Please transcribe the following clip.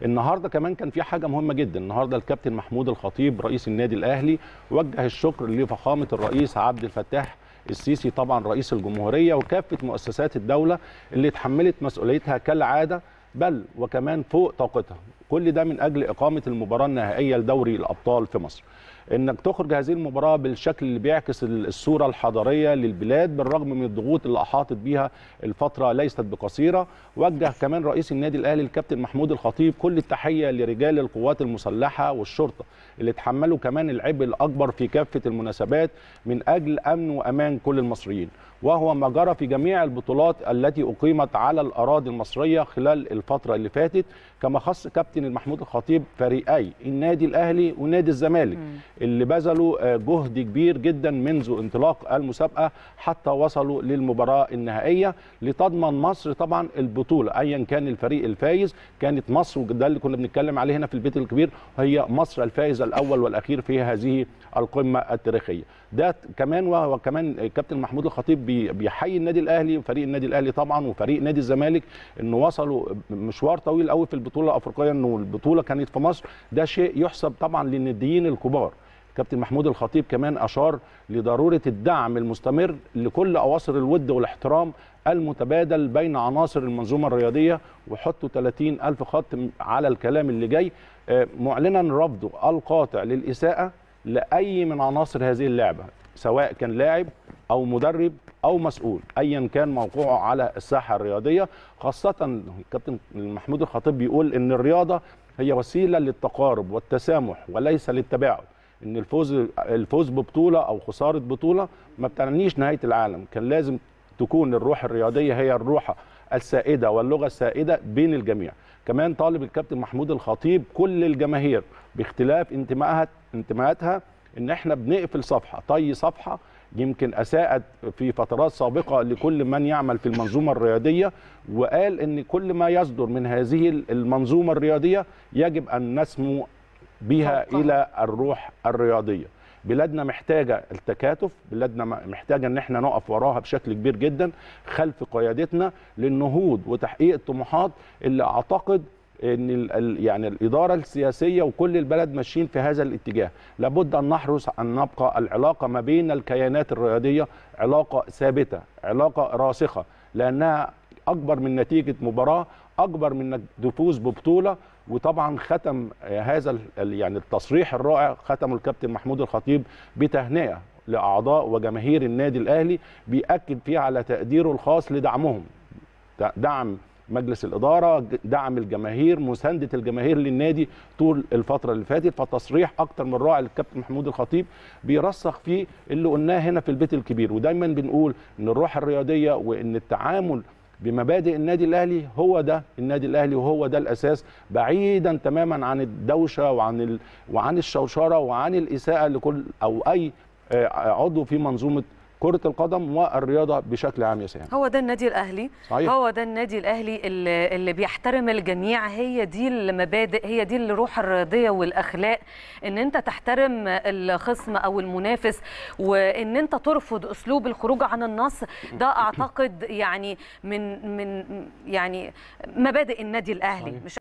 النهارده كمان كان في حاجه مهمه جدا النهارده الكابتن محمود الخطيب رئيس النادي الاهلي وجه الشكر لفخامه الرئيس عبد الفتاح السيسي طبعا رئيس الجمهوريه وكافه مؤسسات الدوله اللي اتحملت مسؤوليتها كالعاده بل وكمان فوق طاقتها كل ده من اجل اقامه المباراه النهائيه لدوري الابطال في مصر انك تخرج هذه المباراه بالشكل اللي بيعكس الصوره الحضاريه للبلاد بالرغم من الضغوط اللي احاطت بيها الفتره ليست بقصيره وجه كمان رئيس النادي الاهلي الكابتن محمود الخطيب كل التحيه لرجال القوات المسلحه والشرطه اللي تحملوا كمان العبء الاكبر في كافه المناسبات من اجل امن وامان كل المصريين وهو ما جرى في جميع البطولات التي اقيمت على الاراضي المصريه خلال الفتره اللي فاتت كما خص كابتن محمود الخطيب فريقي النادي الاهلي ونادي الزمالك اللي بذلوا جهد كبير جدا منذ انطلاق المسابقه حتى وصلوا للمباراه النهائيه لتضمن مصر طبعا البطوله ايا كان الفريق الفايز كانت مصر وده اللي كنا بنتكلم عليه هنا في البيت الكبير هي مصر الفائز الاول والاخير في هذه القمه التاريخيه ده كمان وهو كمان كابتن محمود الخطيب بيحيي النادي الاهلي وفريق النادي الاهلي طبعا وفريق نادي الزمالك انه وصلوا مشوار طويل قوي في البطوله الافريقيه انه البطوله كانت في مصر ده شيء يحسب طبعا للناديين الكبار كابتن محمود الخطيب كمان اشار لضروره الدعم المستمر لكل اواصر الود والاحترام المتبادل بين عناصر المنظومه الرياضيه وحطوا 30 الف خط على الكلام اللي جاي معلنا رفضه القاطع للاساءه لاي من عناصر هذه اللعبه سواء كان لاعب او مدرب او مسؤول ايا كان موقعه على الساحه الرياضيه خاصه الكابتن محمود الخطيب بيقول ان الرياضه هي وسيله للتقارب والتسامح وليس للتباعد ان الفوز الفوز ببطوله او خساره بطوله ما بتعنيش نهايه العالم كان لازم تكون الروح الرياضيه هي الروح السائده واللغه السائده بين الجميع كمان طالب الكابتن محمود الخطيب كل الجماهير باختلاف انتماءات انتماءاتها ان احنا بنقفل صفحه طي صفحه يمكن اساءت في فترات سابقه لكل من يعمل في المنظومه الرياضيه وقال ان كل ما يصدر من هذه المنظومه الرياضيه يجب ان نسمو بها طبعا. الى الروح الرياضيه بلادنا محتاجه التكاتف بلادنا محتاجه ان احنا نقف وراها بشكل كبير جدا خلف قيادتنا للنهوض وتحقيق الطموحات اللي اعتقد ان يعني الاداره السياسيه وكل البلد ماشيين في هذا الاتجاه لابد ان نحرص ان نبقى العلاقه ما بين الكيانات الرياضيه علاقه ثابته علاقه راسخه لانها اكبر من نتيجه مباراه اكبر من انك تفوز ببطوله وطبعا ختم هذا يعني التصريح الرائع ختم الكابتن محمود الخطيب بتهنئه لاعضاء وجماهير النادي الاهلي بياكد فيه على تقديره الخاص لدعمهم دعم مجلس الاداره دعم الجماهير مسانده الجماهير للنادي طول الفتره اللي فاتت فتصريح اكتر من رائع للكابتن محمود الخطيب بيرسخ فيه اللي قلناه هنا في البيت الكبير ودايما بنقول ان الروح الرياضيه وان التعامل بمبادئ النادي الاهلي هو ده النادي الاهلي وهو ده الاساس بعيدا تماما عن الدوشه وعن ال... وعن الشوشره وعن الاساءه لكل او اي عضو في منظومه كرة القدم والرياضة بشكل عام يا سهام هو ده النادي الأهلي صحيح. هو ده النادي الأهلي اللي, اللي بيحترم الجميع هي دي المبادئ هي دي الروح الرياضية والأخلاق إن أنت تحترم الخصم أو المنافس وإن أنت ترفض أسلوب الخروج عن النص ده أعتقد يعني من من يعني مبادئ النادي الأهلي صحيح. مش